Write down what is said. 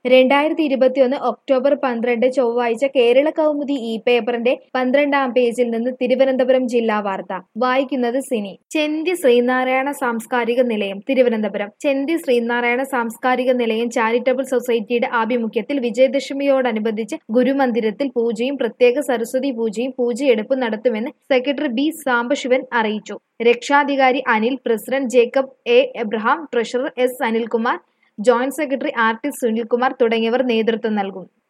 രണ്ടായിരത്തി ഇരുപത്തിയൊന്ന് ഒക്ടോബർ പന്ത്രണ്ട് ചൊവ്വാഴ്ച കേരള കൗമുദി ഇ പേപ്പറിന്റെ പന്ത്രണ്ടാം പേജിൽ നിന്ന് തിരുവനന്തപുരം ജില്ലാ വാർത്ത വായിക്കുന്നത് സിനി ചെന്തി ശ്രീനാരായണ സാംസ്കാരിക നിലയം തിരുവനന്തപുരം ചെന്തി ശ്രീനാരായണ സാംസ്കാരിക നിലയം ചാരിറ്റബിൾ സൊസൈറ്റിയുടെ ആഭിമുഖ്യത്തിൽ വിജയദശമിയോടനുബന്ധിച്ച് ഗുരുമന്ദിരത്തിൽ പൂജയും പ്രത്യേക സരസ്വതി പൂജയും പൂജയെടുപ്പും നടത്തുമെന്ന് സെക്രട്ടറി ബി സാംബശിവൻ അറിയിച്ചു രക്ഷാധികാരി Anil president Jacob A Abraham treasurer S Anilkumar joint secretary R T Sunilkumar തുടങ്ങിയവർ നേതൃത്വം നൽകും